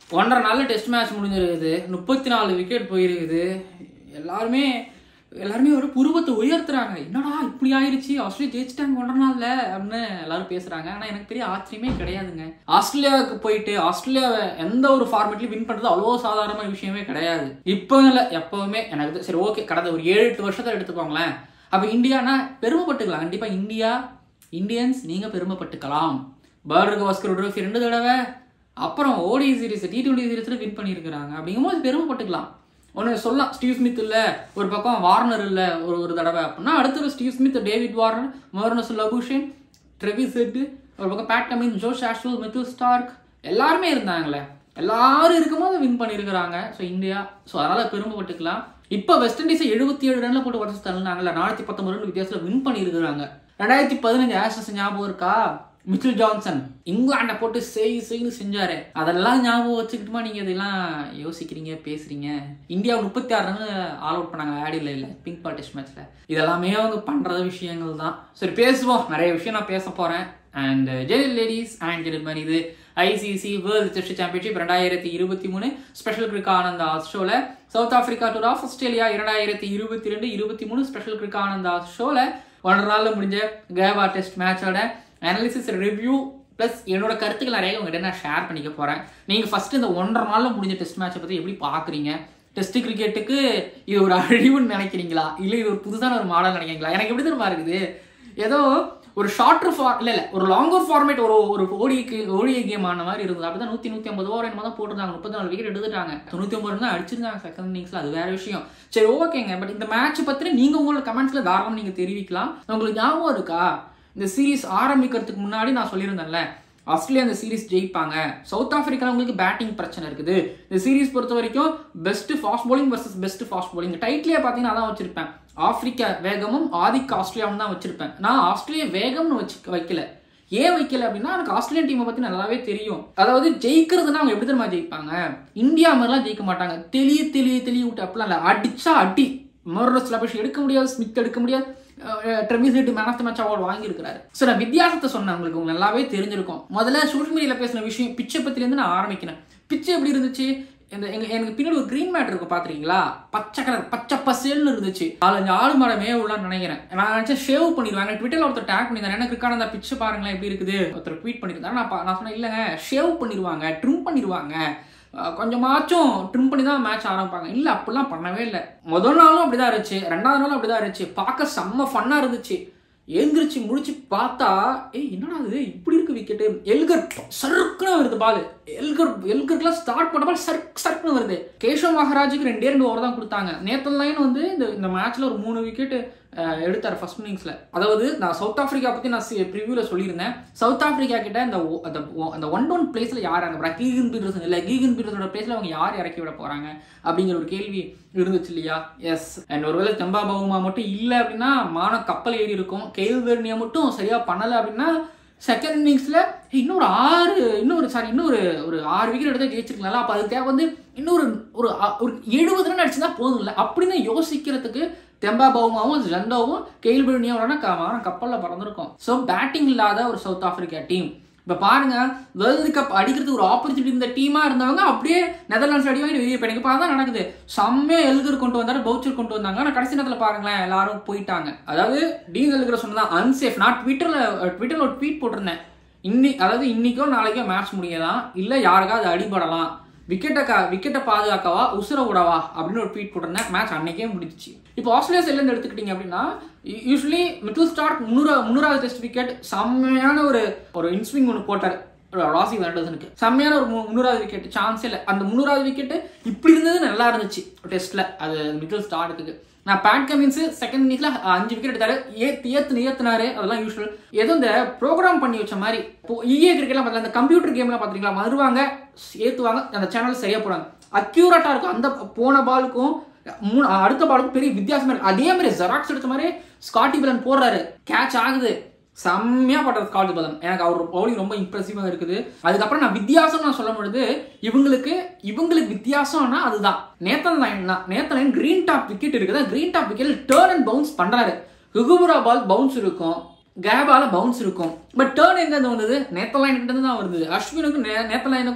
ஒன்றரை நாள்ல test match முடிஞ்சிருக்குது முப்பத்தி நாலு விக்கெட் போயிருக்குது எல்லாருமே எல்லாருமே ஒரு புருவத்தை உயர்த்துறாங்க என்னடா இப்படி ஆயிருச்சு ஆஸ்திரேலியா ஜெயிச்சிட்டாங்க ஒன்றரை நாள்ல அப்படின்னு எல்லாரும் பேசுறாங்க ஆனா எனக்கு பெரிய ஆச்சரியமே கிடையாதுங்க ஆஸ்திரேலியாவுக்கு போயிட்டு ஆஸ்திரேலியாவை எந்த ஒரு ஃபார்மேட்லயும் வின் பண்றது அவ்வளோ சாதாரண விஷயமே கிடையாது இப்போ இல்லை எப்பவுமே எனக்கு தெ- சரி ஓகே கடந்த ஒரு ஏழு எட்டு வருஷத்தை எடுத்துக்கோங்களேன் அப்ப இந்தியானா பெருமைப்பட்டுக்கலாம் கண்டிப்பா இந்தியா இந்தியன்ஸ் நீங்க பெருமைப்பட்டுக்கலாம் பர்டு கவாஸ்கர் ட்ரோஃபி ரெண்டு தடவை அப்புறம் ஓடி சீரிஸ் டி டுவெண்ட்டி சீரிஸ்ல வின் பண்ணியிருக்கிறாங்க அப்படிங்கும்போது பெருமைப்பட்டுக்கலாம் ஒன்று சொல்லலாம் ஸ்டீவ் ஸ்மித் இல்லை ஒரு பக்கம் வார்னர் இல்லை ஒரு ஒரு தடவை அப்படின்னா அடுத்தது Steve Smith David Warner Marnus Labuschagne Travis Head ஒரு பக்கம் பேட் கமின் ஜோ ஷாஷ்வல் மித்துல் ஸ்டார்க் எல்லாருமே இருந்தாங்களே எல்லாரும் இருக்கும்போது வின் பண்ணியிருக்கிறாங்க ஸோ இந்தியா ஸோ அதனால் பெருமைப்பட்டுக்கலாம் இப்போ வெஸ்ட் இண்டீஸை எழுபத்தி ஏழு ரன்ல போட்டு உடச்சு தள்ளினாங்கல்ல நானூற்றி பத்தொம்பது ரன் வித்தியாசத்தில் வின் பண்ணியிருக்கிறாங்க ரெண்டாயிரத்தி பதினஞ்சு ஆஷஸ் ஞாபகம் இருக்கா மிச்சில் ஜான்சன் இங்கிலாண்டை போட்டு செய் செய்ன்னு செஞ்சாரு அதெல்லாம் ஞாபகம் வச்சுக்கிட்டுமா நீங்க இதெல்லாம் யோசிக்கிறீங்க பேசுறீங்க இந்தியா முப்பத்தி ஆறு ரன் ஆல் அவுட் பண்ணாங்க ஆடியில் இல்லை பிங்க் பால் டெஸ்ட் மேட்ச்ல இதெல்லாமே அவங்க பண்ற விஷயங்கள் தான் சரி பேசுவோம் நிறைய விஷயம் நான் பேச போறேன் and jail ladies and gentlemen இது ஐசிசி வேர்ல்டு டெஸ்ட் சாம்பியன்ஷிப் ரெண்டாயிரத்தி இருபத்தி மூணு ஸ்பெஷல் கிரிக் ஆனந்தா ஷோல South Africa tour of Australia இரண்டாயிரத்தி இருபத்தி ரெண்டு இருபத்தி மூணு ஸ்பெஷல் கிரிக் ஆனந்தா ஷோல ஒன்றரை நாள்ல முடிஞ்ச கேவா டெஸ்ட் மேட்சோட அனாலிசிஸ் ரிவ்யூ ப்ளஸ் என்னோட கருத்துக்கள் நிறைய உங்ககிட்ட நான் ஷேர் பண்ணிக்க போறேன் நீங்க ஃபர்ஸ்ட் இந்த ஒன்றரை நாள்ல முடிஞ்ச டெஸ்ட் மேட்சை பத்தி எப்படி பாக்குறீங்க டெஸ்ட் கிரிக்கெட்டுக்கு இது ஒரு அழிவுன்னு நினைக்கிறீங்களா இல்லை இது ஒரு புதுசான ஒரு மாடல் நினைக்கிறீங்களா எனக்கு எப்படி தெரியுமா இருக்குது ஏதோ ஒரு ஷார்ட்டர் ஃபார் இல்லை இல்லை ஒரு லாங்கர் ஃபார்மேட் ஒரு ஒரு ஓடிக்கு ஓடிஐ கேம் ஆன மாதிரி இருந்தது அப்படி தான் நூற்றி நூற்றி ஐம்பது ஓவர் என்னமோ தான் போட்டிருந்தாங்க முப்பத்தி நாலு விக்கெட் எடுத்துட்டாங்க தொண்ணூற்றி ஒன்பது தான் அடிச்சிருந்தாங்க செகண்ட் இன்னிங்ஸில் அது வேற விஷயம் சரி ஓகேங்க பட் இந்த மேட்ச் பற்றி நீங்கள் உங்களோட கமெண்ட்ஸில் தாராளம் நீங்கள் தெரிவிக்கலாம் உங்களுக்கு ஞாபகம் இருக்கா இந்த சீரிஸ் ஆரம்பிக்கிறதுக்கு முன்னாடி நான் சொல்லியிருந்தேன்ல ஆஸ்திரேலியா இந்த சீரிஸ் ஜெயிப்பாங்க சவுத் ஆப்பிரிக்கா உங்களுக்கு பேட்டிங் பிரச்சனை இருக்குது இந்த சீரிஸ் பொறுத்த வரைக்கும் best fast bowling versus best fast bowling டைட்டிலே பார்த்தீங்கன்னா அதான் வச்சிருப்பேன் ஆப்பிரிக்கா வேகமும் ஆதிக்க ஆஸ்திரேலியாவும் தான் வச்சிருப்பேன் நான் ஆஸ்திரேலியா வேகம்னு வச்சு வைக்கல ஏன் வைக்கல அப்படின்னா எனக்கு ஆஸ்திரேலியன் டீமை பத்தி நல்லாவே தெரியும் அதாவது ஜெயிக்கிறதுனா அவங்க எப்படி தெரியுமா ஜெயிப்பாங்க இந்தியா மாதிரிலாம் ஜெயிக்க மாட்டாங்க தெளிய தெளிய தெளிய விட்டு அப்படிலாம் இல்லை அடிச்சா அடி மோரஸ் லபஷ் எடுக்க முடியாது ஸ்மித் எடுக்க முடியாது Travis Head man of the match award வாங்கியிருக்கிறாரு ஸோ நான் வித்தியாசத்தை சொன்னேன் உங்களுக்கு உங்களுக்கு நல்லாவே தெரிஞ்சிருக்கும் முதல்ல சோஷியல் மீடியாவில் பேசின விஷயம் பிச்சை பத்திலேருந்து நான் ஆரம்பிக்கிறேன் பிச்சை எப்படி இருந்துச்சு இந்த எங்க எனக்கு பின்னாடி ஒரு கிரீன் மேட் இருக்கும் பாத்திருக்கீங்களா பச்சை கலர் பச்சை பசேல்னு இருந்துச்சு நாலஞ்சு ஆடு மாட மேய உள்ளான்னு நினைக்கிறேன் நான் நினைச்சேன் ஷேவ் பண்ணிடுவாங்க ட்விட்டர்ல ஒருத்தர் டேக் பண்ணியிருந்தாரு எனக்கு இருக்கான அந்த பிச்சை பாருங்களேன் எப்படி இருக்குது ஒருத்தர் ட்வீட் பண்ணியிருந்தாரு நான் பா- நான் சொன்னேன் இல்லைங்க ஷேவ் பண்ணிடுவாங்க ட்ரிம் பண்ணிடுவாங்க அஹ் கொஞ்சமாச்சும் ட்ரிம் பண்ணி தான் மேட்ச் ஆரம்பிப்பாங்க இல்லை அப்படிலாம் பண்ணவே இல்லை முதல் நாளும் அப்படிதான் இருந்துச்சு ரெண்டாவது நாளும் அப்படிதான் இருந்துச்சு பார்க்க செம்ம ஃபன்னாக இருந்துச்சு எழுந்திரிச்சு முடிச்சு பார்த்தா ஏய் என்னடா இது இப்படி இருக்கு விக்கெட்டு எல்கர் சருக்குன்னு வருது பால் எல்கர் எல்கர்க்குலாம் ஸ்டார்ட் பண்ண பால் சர்க் சர்க்குன்னு வருது கேஷவ் மகாராஜுக்கு ரெண்டே ரெண்டு ஓவர் தான் கொடுத்தாங்க நேத்தன் லைன் வந்து இந்த இந்த மேட்ச்ல ஒரு மூணு விக்கெட் எடுத்தார் ஃபர்ஸ்ட் இன்னிங்ஸ்ல அதாவது நான் சவுத் ஆப்பிரிக்கா பத்தி நான் ப்ரிவியூல சொல்லியிருந்தேன் சவுத் ஆப்பிரிக்கா கிட்ட இந்த o- அந்த o- அந்த ஒன் டவுன் பிளேஸ்ல யார் அங்க கீகன் பீட்டர்ஸ் இல்ல கீகன் பீட்டர்ஸோட பிளேஸ்ல அவங்க யார் இறக்கி விட போறாங்க அப்படிங்கிற ஒரு கேள்வி இருந்துச்சு இல்லையா எஸ் அண்ட் ஒருவேளை தெம்பா பவுமா மட்டும் இல்லை அப்படின்னா மான கப்பல் ஏறி இருக்கும் கெயில் வெர்னியா மட்டும் சரியா பண்ணல அப்படின்னா செகண்ட் இன்னிங்ஸ்ல இன்னொரு ஆறு இன்னொரு சாரி இன்னொரு ஒரு ஆறு விக்கெட் எடுத்து ஜெயிச்சிருக்கலாம் அப்போ அதுக்கு தேவை வந்து இன்னொரு ஒரு அ- ஒரு எழுபது ரன் அடிச்சுனா போதும் இல்லை அப்படின்னு யோசிக்கிறதுக்கு தெம்பா பவுமாவும் ஜண்டோவும் கெயில் வெர்னியாவோட கப்பலில் பறந்துருக்கும் ஸோ பேட்டிங் இல்லாத ஒரு சவுத் ஆப்பிரிக்கா டீம் இப்போ பாருங்க வேர்ல்டு கப் அடிக்கிறதுக்கு ஒரு ஆப்பர்ச்சுனிட்டி இந்த டீமா இருந்தவங்க அப்படியே நெதர்லாண்ட்ஸ் அடி வாங்கி வெளியே போயிடுங்க இப்போ அதான் நடக்குது செம்மையா எல்கர் கொண்டு வந்தாரு பவுச்சர் கொண்டு வந்தாங்க ஆனால் கடைசி நேரத்தில் பாருங்களேன் எல்லாரும் போயிட்டாங்க அதாவது டீன் எல்கர் சொன்னதான் அன்சேஃப் நான் ட்விட்டர்ல ட்விட்டர்ல ஒரு ட்வீட் போட்டிருந்தேன் இன்னி அதாவது இன்னைக்கோ நாளைக்கோ மேட்ச் முடியலாம் இல்லை யாருக்காவது அடிபடலாம் விக்கெட்டை கா விக்கெட்டை பாதுகாக்கவா உசுர விடவா அப்படின்னு ஒரு ட்வீட் போட்டிருந்தேன் மேட்ச் அன்னைக்கே முடிஞ்சிச்சு இப்போ ஆஸ்திரேலியா சைட்ல இருந்து எடுத்துக்கிட்டீங்க அப்படின்னா யூஸ்வலி மிடில் ஸ்டார்ட் முன்னூறு முன்னூறாவது டெஸ்ட் விக்கெட் செம்மையான ஒரு ஒரு இன்ஸ்விங் ஒன்று போட்டார் ராசி வேண்டர்சனுக்கு செம்மையான ஒரு மு- முன்னூறாவது விக்கெட் சான்ஸே இல்லை அந்த முன்னூறாவது விக்கெட் இப்படி இருந்தது நல்லா இருந்துச்சு டெஸ்ட்ல அது மிடில் ஸ்டார்ட்டுக்கு நான் பேட் கமின்ஸ் செகண்ட் இன்னிங்ஸ்ல அஞ்சு விக்கெட் எடுத்தாரு ஏத்து ஏத்து ஏத்துனாரு அதெல்லாம் யூஸ்வல் ஏதோ இந்த ப்ரோக்ராம் பண்ணி வச்ச மாதிரி இப்போ இஏ கிரிக்கெட்லாம் பார்த்தா அந்த கம்ப்யூட்டர் கேம்லாம் பார்த்துருக்கீங்களா வருவாங்க ஏத்துவாங்க அந்த சேனல் சரியா போடுவாங்க அக்யூரேட்டா இருக்கும் அந்த போன பாலுக்கும் மூணு அடுத்த பாலுக்கும் பெரிய வித்தியாசமா இருக்கு அதே மாதிரி ஜெராக்ஸ் எடுத்த மாதிரி ஸ்காட்டி பலன் போடுறாரு கேட்ச் ஆகுது செம்மையா பண்றது ஸ்காட்டி பலன் எனக்கு அவர் பவுலிங் ரொம்ப இம்ப்ரெசிவா இருக்குது அதுக்கப்புறம் நான் வித்தியாசம் நான் சொல்லும் பொழுது இவங்களுக்கு இவங்களுக்கு வித்தியாசம்னா அதுதான் நேத்தன் லைன் தான் Nathan Lyon green top wicket இருக்குது green top wicket turn and bounce பண்றாரு ருகுபுரா பால் பவுன்ஸ் இருக்கும் கேபால பவுன்ஸ் இருக்கும் பட் டேர்ன் எங்க இருந்து வந்தது நேத்தன் லைன் கிட்ட இருந்து தான் வருது அஸ்வினுக்கும் நே- நேத்தன் லைனுக்கும்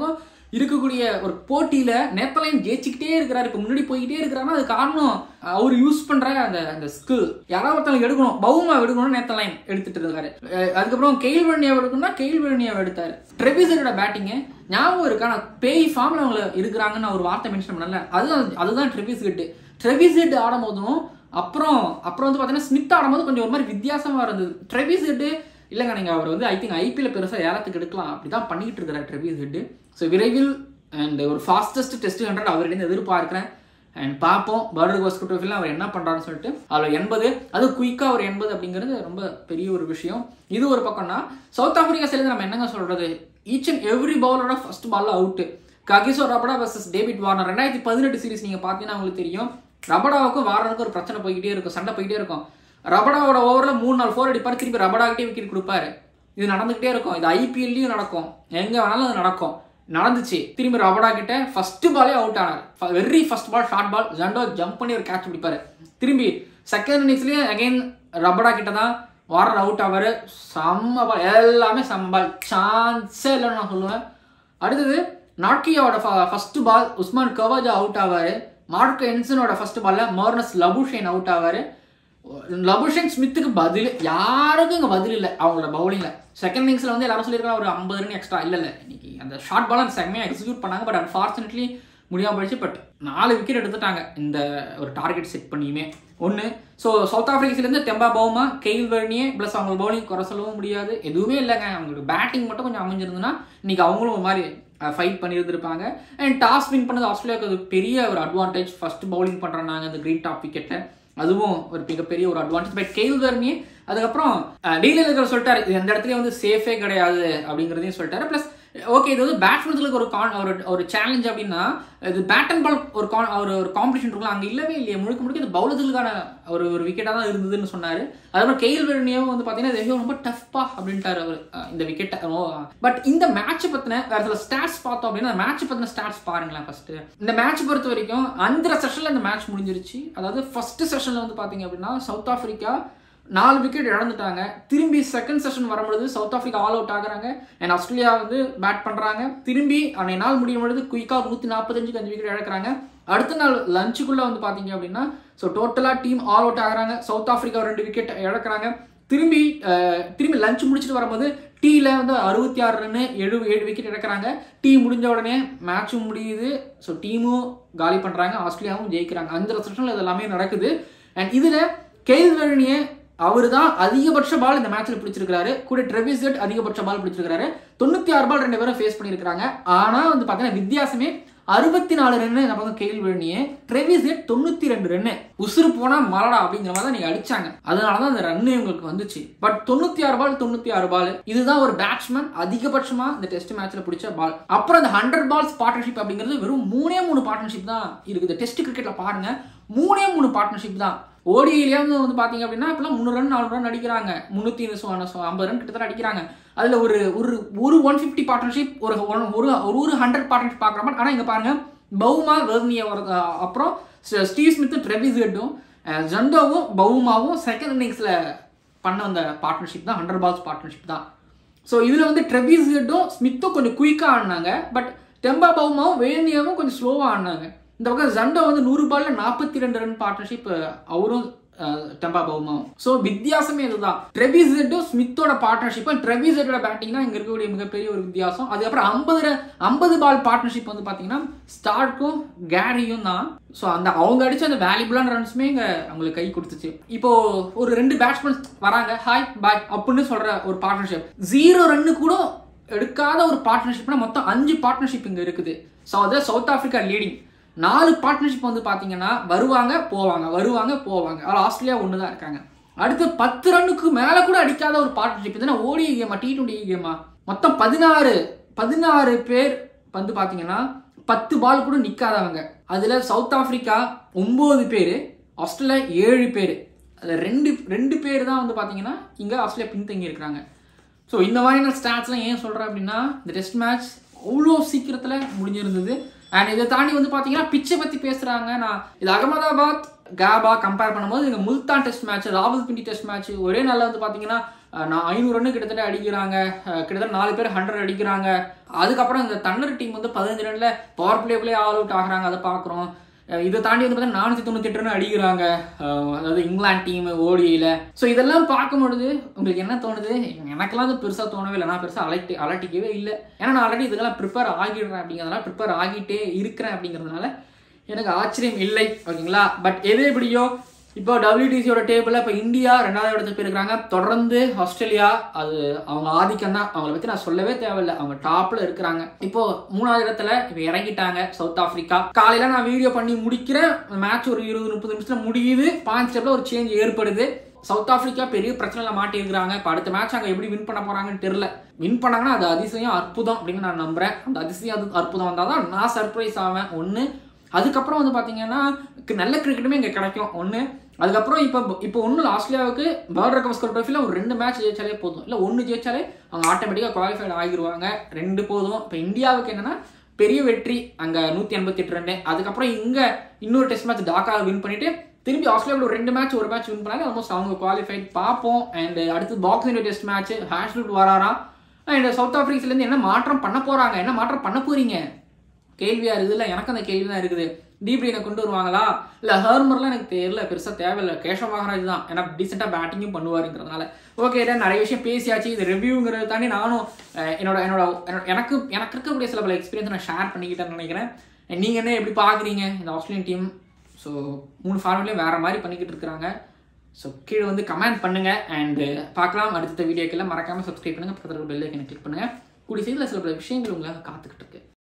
இருக்கக்கூடிய ஒரு போட்டியில நேத்தலைன் ஜெயிச்சுக்கிட்டே இருக்கிறாரு இப்போ முன்னாடி போய்கிட்டே இருக்கிறாருன்னா அது காரணம் அவர் யூஸ் பண்ற அந்த அந்த ஸ்கில் யாராவது ஒருத்தவங்க எடுக்கணும் பவுமா எடுக்கணும் நேத்தலைன் எடுத்துட்டு இருக்காரு அஹ் அதுக்கப்புறம் கெயில்வர்னியா எடுக்கணும்னா கெயில்வர்னியா எடுத்தாரு ட்ரெபிசரோட பேட்டிங்கு ஞாபகம் இருக்கா நான் பேய் ஃபார்ம்ல அவங்க இருக்கிறாங்கன்னு ஒரு வார்த்தை மென்ஷன் பண்ணல அதுதான் அதுதான் ட்ரெபிஸ் ஹெட் ட்ரெவிஸ் ஹெட் ஆடும் போதும் அப்புறம் அப்புறம் வந்து பார்த்தீங்கன்னா ஸ்மித் ஆடும்போது கொஞ்சம் ஒரு மாதிரி வித்தியாசமா இருந்தது ட்ரெவிஸ் ஹெட் இல்லைங்க நீங்கள் அவர் வந்து ஐ திங்க் ஐபிஎல் பெருசாக ஏலத்துக்கு எடுக்கலாம் அப்படி தான் பண்ணிட்டு இருக்கிறார் ட்ரெவிஸ் ஹெட் ஸோ விரைவில் அண்ட் ஒரு ஃபாஸ்டஸ்ட் டெஸ்ட் ஹண்ட்ரட் அவர்கிட்ட எதிர்பார்க்குறேன் அண்ட் பார்ப்போம் பார்டர் கோஸ்கோ ட்ரோஃபியில் அவர் என்ன பண்ணுறாருன்னு சொல்லிட்டு அதில் எண்பது அது குயிக்காக ஒரு எண்பது அப்படிங்கிறது ரொம்ப பெரிய ஒரு விஷயம் இது ஒரு பக்கம்னா சவுத் ஆப்பிரிக்கா சைடு நம்ம என்னங்க சொல்றது ஈச் அண்ட் எவ்ரி பவுலரோட ஃபர்ஸ்ட் பால்ல out Kagiso Rabada versus David Warner ரெண்டாயிரத்தி பதினெட்டு சீரிஸ் நீங்கள் பார்த்தீங்கன்னா உங்களுக்கு தெரியும் ரபடாவுக்கும் வார்னருக்கும் ஒரு பிரச்சனை போய்கிட்டே இருக்கும் சண்டை போய்கிட்டே இருக்கும் ரபடாவோட ஓவரில் மூணு நாள் ஃபோர் அடிப்பார் திருப்பி ரபடாக்கிட்டே விக்கெட் கொடுப்பாரு இது நடந்துகிட்டே இருக்கும் இது ஐபிஎல்லையும் நடக்கும் எங்க வேணாலும் அது நடக்கும் நடந்துச்சு திரும்பி ரபடா கிட்ட ஃபர்ஸ்ட் பாலே அவுட் ஆனார் very first ball short ball Zondo jump பண்ணி ஒரு கேட்ச் பிடிப்பாரு திரும்பி செகண்ட் இன்னிங்ஸ்லயே அகைன் ரபடா கிட்ட தான் வாரர் அவுட் ஆவாரு செம்ம பால் எல்லாமே செம்ம பால் சான்ஸே இல்லைன்னு நான் சொல்லுவேன் அடுத்தது நாட்கியாவோட first ball Usman Khawaja out ஆவாரு மார்க் என்சனோட ஃபர்ஸ்ட் பால்ல மர்னஸ் லபுஷேன் அவுட் ஆவாரு லபுஷன் ஸ்மித்துக்கு பதில் யாருக்கும் இங்கே பதில் இல்லை அவங்களோட பவுலிங்கில் செகண்ட் இன்னிங்ஸில் வந்து எல்லாரும் சொல்லியிருக்காங்க ஒரு ஐம்பது ரன் எக்ஸ்ட்ரா இல்லை இல்லை இன்னைக்கு அந்த ஷார்ட் பால் அந்த செம்மையாக எக்ஸிக்யூட் பண்ணாங்க பட் அன்ஃபார்ச்சுனேட்லி முடியாம போயிடுச்சு பட் நாலு விக்கெட் எடுத்துட்டாங்க இந்த ஒரு டார்கெட் செட் பண்ணியுமே ஒன்று ஸோ சவுத் ஆஃப்ரிக்காஸ்லேருந்து Temba Bavuma Kyle Verreynne plus அவங்க பவுலிங் குறை சொல்லவும் முடியாது எதுவுமே இல்லைங்க அவங்களுக்கு பேட்டிங் மட்டும் கொஞ்சம் அமைஞ்சிருந்ததுன்னா இன்னைக்கு அவங்களும் ஒரு மாதிரி ஃபைட் பண்ணியிருந்திருப்பாங்க அண்ட் டாஸ் வின் பண்ணது ஆஸ்திரேலியாவுக்கு அது பெரிய ஒரு அட்வான்டேஜ் ஃபர்ஸ்ட் பவுலிங் பண்ணுறாங்க அந்த கிரீன் டாப் விக்கெட்டை அதுவும் ஒரு மிகப்பெரிய ஒரு அட்வான்டேஜ் பட் கெயில் வெர்னியே அதுக்கப்புறம் டெய்லி இருக்கிற சொல்லிட்டாரு இது எந்த இடத்துலயும் வந்து சேஃபே கிடையாது அப்படிங்கிறதையும் சொல்லிட்டாரு ப்ளஸ் ஓகே இது வந்து பேட்ஸ்மேன்ஸுக்கு ஒரு கான் ஒரு ஒரு சேலஞ்ச் அப்படின்னா இது பேட் அண்ட் பால் ஒரு கான் ஒரு ஒரு காம்படிஷன் இருக்குல்ல அங்கே இல்லவே இல்லையே முழுக்க முழுக்க இது பவுலர்களுக்கான ஒரு ஒரு விக்கெட்டாக தான் இருந்ததுன்னு சொன்னார் அதுக்கப்புறம் கெயில் வெர்னியும் வந்து பார்த்தீங்கன்னா இது ஐயோ ரொம்ப டஃப்பா அப்படின்ட்டாரு அவர் இந்த விக்கெட்டை பட் இந்த மேட்ச் பற்றின வேற சில ஸ்டாட்ஸ் பார்த்தோம் அப்படின்னா மேட்ச் பற்றின ஸ்டாட்ஸ் பாருங்களேன் ஃபர்ஸ்ட் இந்த மேட்ச் பொறுத்த வரைக்கும் அந்த செஷனில் இந்த மேட்ச் முடிஞ்சிருச்சு அதாவது ஃபர்ஸ்ட் செஷனில் வந்து பார்த்தீங்க அப்படின்னா சவுத் ஆஃப்ரிக்கா நாலு விக்கெட் இழந்துட்டாங்க திரும்பி செகண்ட் செஷன் வரும்பொழுது சவுத் ஆஃப்ரிக்கா ஆல் அவுட் ஆகுறாங்க அண்ட் ஆஸ்திரேலியா வந்து பேட் பண்ணுறாங்க திரும்பி அன்னைய நாள் முடியும் பொழுது குயிக்காக நூற்றி நாற்பத்தஞ்சுக்கு அஞ்சு விக்கெட் இழக்கிறாங்க அடுத்த நாள் லஞ்சுக்குள்ளே வந்து பார்த்தீங்க அப்படின்னா ஸோ டோட்டலாக டீம் ஆல் அவுட் ஆகுறாங்க சவுத் ஆஃப்ரிக்கா ரெண்டு விக்கெட் இழக்கிறாங்க திரும்பி திரும்பி லஞ்ச் முடிச்சுட்டு வரும்போது டீல வந்து அறுபத்தி ஆறு ரன்னு ஏழு ஏழு விக்கெட் இழக்கிறாங்க டீ முடிஞ்ச உடனே மேட்சும் முடியுது ஸோ டீமும் காலி பண்ணுறாங்க ஆஸ்திரேலியாவும் ஜெயிக்கிறாங்க அந்த செஷனில் இது எல்லாமே நடக்குது அண்ட் இதில் கெயில் வெர்னியை அவர் தான் அதிகபட்ச பால் இந்த மேட்ச்ல பிடிச்சிருக்காரு கூட ட்ரெவிசெட் அதிகபட்ச பால் பிடிச்சிருக்காரு தொண்ணூத்தி ஆறு பால் ரெண்டு பேரும் ஃபேஸ் பண்ணியிருக்காங்க ஆனா வந்து பாத்தீங்கன்னா வித்தியாசமே அறுபத்தி நாலு ரன்னு இந்த பக்கம் கெயில் வேணியே ட்ரெவிசெட் தொண்ணூத்தி ரெண்டு ரன்னு உசுறு போனா மலடா அப்படிங்கிற மாதிரி தான் நீங்க அடிச்சாங்க அதனாலதான் அந்த ரன்னு இவங்களுக்கு வந்துச்சு பட் தொண்ணூத்தி ஆறு பால் தொண்ணூத்தி ஆறு பால் இதுதான் ஒரு பேட்ஸ்மேன் அதிகபட்சமா இந்த டெஸ்ட் மேட்ச்ல பிடிச்ச பால் அப்புறம் இந்த ஹண்ட்ரட் பால்ஸ் பார்ட்னர்ஷிப் அப்படிங்கிறது வெறும் மூணே மூணு பார்ட்னர்ஷிப் தான் இருக்குது டெஸ்ட் கிரிக்கெட்ல பாருங்க மூணே மூணு பார்ட்னர்ஷிப் தான் ஓடியிலே வந்து வந்து பார்த்தீங்க அப்படின்னா இப்பெல்லாம் முந்நூறு ரன் நானூறு ரன் அடிக்கிறாங்க முந்நூற்றி ஐம்பது ரன் கிட்டத்தட்ட அடிக்கிறாங்க அதில் ஒரு ஒரு ஒரு ஒன் ஃபிஃப்டி பார்ட்னர்ஷிப் ஒரு ஒரு ஒரு ஒரு ஹண்ட்ரட் பார்ட்னர்ஷிப் பார்க்குற மாதிரி ஆனால் இங்கே பாருங்க பவுமா வெர்னியா ஒரு அப்புறம் ஸ்டீவ் ஸ்மித்தும் ட்ரெவிஸ் ஹெட்டும் ஜண்டோவும் பவுமாவும் செகண்ட் இன்னிங்ஸில் பண்ண அந்த பார்ட்னர்ஷிப் தான் ஹண்ட்ரட் பால்ஸ் பார்ட்னர்ஷிப் தான் ஸோ இதில் வந்து ட்ரெவிஸ் ஹெட்டும் ஸ்மித்தும் கொஞ்சம் குயிக்காக ஆடினாங்க பட் டெம்பா பவுமாவும் வேர்னியாவும் கொஞ்சம் ஸ்லோவாக ஆடினாங்க இந்த பக்கம் ஜண்டோ வந்து நூறு பால்ல நாற்பத்தி ரெண்டு ரன் பார்ட்னர்ஷிப் அவரும் டெம்பா பவுமாவும் ஸோ வித்தியாசமே இதுதான் ட்ரெவிசெட்டும் ஸ்மித்தோட பார்ட்னர்ஷிப் ட்ரெவிசெட்டோட பேட்டிங் தான் இங்க இருக்கக்கூடிய மிகப்பெரிய ஒரு வித்தியாசம் அதுக்கப்புறம் ஐம்பது ஐம்பது பால் பார்ட்னர்ஷிப் வந்து பாத்தீங்கன்னா ஸ்டார்க்கும் கேரியும் தான் ஸோ அந்த அவங்க அடிச்ச அந்த வேல்யூபிளான ரன்ஸுமே இங்க அவங்களுக்கு கை கொடுத்துச்சு இப்போ ஒரு ரெண்டு பேட்ஸ்மேன் வராங்க ஹாய் பாய் அப்படின்னு சொல்ற ஒரு பார்ட்னர்ஷிப் ஜீரோ ரன்னு கூட எடுக்காத ஒரு பார்ட்னர்ஷிப்னா மொத்தம் அஞ்சு பார்ட்னர்ஷிப் இங்க இருக்குது ஸோ அது சவுத் ஆப்பிரிக்கா லீடிங் நாலு பார்ட்னர்ஷிப் வந்து பார்த்தீங்கன்னா வருவாங்க போவாங்க வருவாங்க போவாங்க அதில் ஆஸ்திரேலியா ஒன்று தான் இருக்காங்க அடுத்து பத்து ரன்னுக்கு மேலே கூட அடிக்காத ஒரு பார்ட்னர்ஷிப் இதுனா ஓடி கேமா டி டுவெண்ட்டி கேமா மொத்தம் பதினாறு பதினாறு பேர் வந்து பார்த்தீங்கன்னா பத்து பால் கூட நிற்காதவங்க அதில் சவுத் ஆப்பிரிக்கா ஒம்பது பேர் ஆஸ்திரேலியா ஏழு பேர் அதில் ரெண்டு ரெண்டு பேர் தான் வந்து பார்த்தீங்கன்னா இங்கே ஆஸ்திரேலியா பின்தங்கி இருக்கிறாங்க ஸோ இந்த மாதிரியான ஸ்டாட்ஸ்லாம் ஏன் சொல்கிறேன் அப்படின்னா இந்த டெஸ்ட் மேட்ச் அவ்வளோ சீக்கிரத்தில் முடிஞ்சிருந்தது அண்ட் இதை தாண்டி வந்து பார்த்தீங்கன்னா பிச்சை பற்றி பேசுகிறாங்க நான் இது அகமதாபாத் காபா கம்பேர் பண்ணும்போது இங்கே Multan test match Rawalpindi test match ஒரே நாளில் வந்து பார்த்தீங்கன்னா அஹ், நான் ஐநூறு ரன்னு கிட்டத்தட்ட அடிக்கிறாங்க அஹ், கிட்டத்தட்ட நாலு பேர் ஹண்ட்ரட் அடிக்கிறாங்க அதுக்கப்புறம் இந்த தண்டர் டீம் வந்து பதினஞ்சு ரன்ல பவர் பிளேக்குள்ளே ஆல் அவுட் ஆகுறாங்க அதை பார்க்குறோம் இதை தாண்டி வந்து பார்த்தீங்கன்னா நானூற்றி தொண்ணூற்றி ரன் அடிக்கிறாங்க அஹ், அதாவது இங்கிலாந்து டீம் ஓடியில் ஸோ இதெல்லாம் பார்க்கும்பொழுது உங்களுக்கு என்ன தோணுது எனக்கெல்லாம் அது பெருசாக தோணவே இல்லை நான் பெருசாக அலட்டி அலட்டிக்கவே இல்லை ஏன்னா நான் ஆல்ரெடி இதுக்கெல்லாம் ப்ரிப்பேர் ஆகிடுறேன் அப்படிங்கிறதுனால ப்ரிப்பேர் ஆகிட்டே இருக்கிறேன் அப்படிங்கிறதுனால எனக்கு ஆச்சரியம் இல்லை ஓகேங்களா பட் எது எப்படியோ இப்போ டபிள்யூடிசியோட டேபிளில் இப்போ இந்தியா ரெண்டாவது இடத்துக்கு போயிருக்காங்க தொடர்ந்து ஆஸ்திரேலியா அது அவங்க ஆதிக்கம் தான் அவங்கள பற்றி நான் சொல்லவே தேவையில்லை அவங்க டாப்பில் இருக்கிறாங்க இப்போ மூணாவது இடத்துல இப்போ இறங்கிட்டாங்க சவுத் ஆப்பிரிக்கா காலையில் நான் வீடியோ பண்ணி முடிக்கிறேன் மேட்ச் ஒரு இருபது முப்பது நிமிஷத்தில் முடியுது பாயிண்ட் ஸ்டெப்பில் ஒரு சேஞ்ச் ஏற்படுது சவுத் ஆப்பிரிக்கா பெரிய பிரச்சனையில மாட்டியிருக்கிறாங்க இப்போ அடுத்த மேட்ச் அங்கே எப்படி வின் பண்ண போறாங்கன்னு தெரியல வின் பண்ணாங்கன்னா அது அதிசயம் அற்புதம் அப்படின்னு நான் நம்புறேன் அந்த அதிசயம் அது அற்புதம் வந்தால் தான் நான் சர்ப்ரைஸ் ஆவேன் ஒன்று அதுக்கப்புறம் வந்து பார்த்தீங்கன்னா கு- நல்ல கிரிக்கெட்டுமே இங்கே கிடைக்கும் ஒன்று அதுக்கப்புறம் இப்போ இப்போ ஒன்றும் ஆஸ்திரேலியாவுக்கு வேர்ல்ட் கப் ஸ்கோர் ட்ரோஃபியில் ஒரு ரெண்டு மேட்ச் ஜெயிச்சாலே போதும் இல்லை ஒன்று ஜெயிச்சாலே அவங்க ஆட்டோமேட்டிக்காக குவாலிஃபைட் ஆகிருவாங்க ரெண்டு போதும் இப்போ இந்தியாவுக்கு என்னன்னா பெரிய வெற்றி அங்கே நூற்றி எண்பத்தி எட்டு ரன்னு அதுக்கப்புறம் இங்கே இன்னொரு டெஸ்ட் மேட்ச் டாக்காவை வின் பண்ணிட்டு திருப்பி ஆஸ்திரேலியாவில் ஒரு ரெண்டு மேட்ச் ஒரு மேட்ச் வின் பண்ணாங்க ஆல்மோஸ்ட் அவங்க குவாலிஃபைட் பார்ப்போம் அண்ட் அடுத்து பாக்ஸ் இந்தியா டெஸ்ட் மேட்ச் ஹேஷ்லூட் வராராம் அண்ட் சவுத் ஆப்பிரிக்காலேருந்து என்ன மாற்றம் பண்ண போகிறாங்க என்ன மாற்றம் பண்ண போறீங்க கேள்வியா இருக்குது இல்லை எனக்கு அந்த கேள்வி தான் இருக்குது டீப்ரீனை கொண்டு வருவாங்களா இல்லை ஹர்மர்லாம் எனக்கு தெரியல பெருசாக தேவையில்லை கேஷவ் மகாராஜ் தான் ஏன்னா டீசெண்டாக பேட்டிங்கும் பண்ணுவாருங்கிறதுனால ஓகே இதான் நிறைய விஷயம் பேசியாச்சு இது ரிவ்யூங்கிறத தாண்டி நானும் அஹ், என்னோட என்னோட என்னோட- எனக்கு எனக்கு இருக்கக்கூடிய சில பல எக்ஸ்பீரியன்ஸ் நான் ஷேர் பண்ணிக்கிட்டேன்னு நினைக்கிறேன் நீங்கள் என்ன எப்படி பார்க்குறீங்க இந்த ஆஸ்திரேலியன் டீம் ஸோ மூணு ஃபார்மெட்லேயும் வேறு மாதிரி பண்ணிக்கிட்டு இருக்கிறாங்க ஸோ கீழே வந்து கமெண்ட் பண்ணுங்க அண்ட் பார்க்கலாம் அடுத்த வீடியோக்கெல்லாம் மறக்காமல் சப்ஸ்கிரைப் பண்ணுங்க பக்கத்தில் பெல் ஐக்கனை கிளிக் பண்ணுங்க கூடிய சைடில் சில பல விஷயங்கள் உங்களாக காத்துக்கிட்டு இருக்கு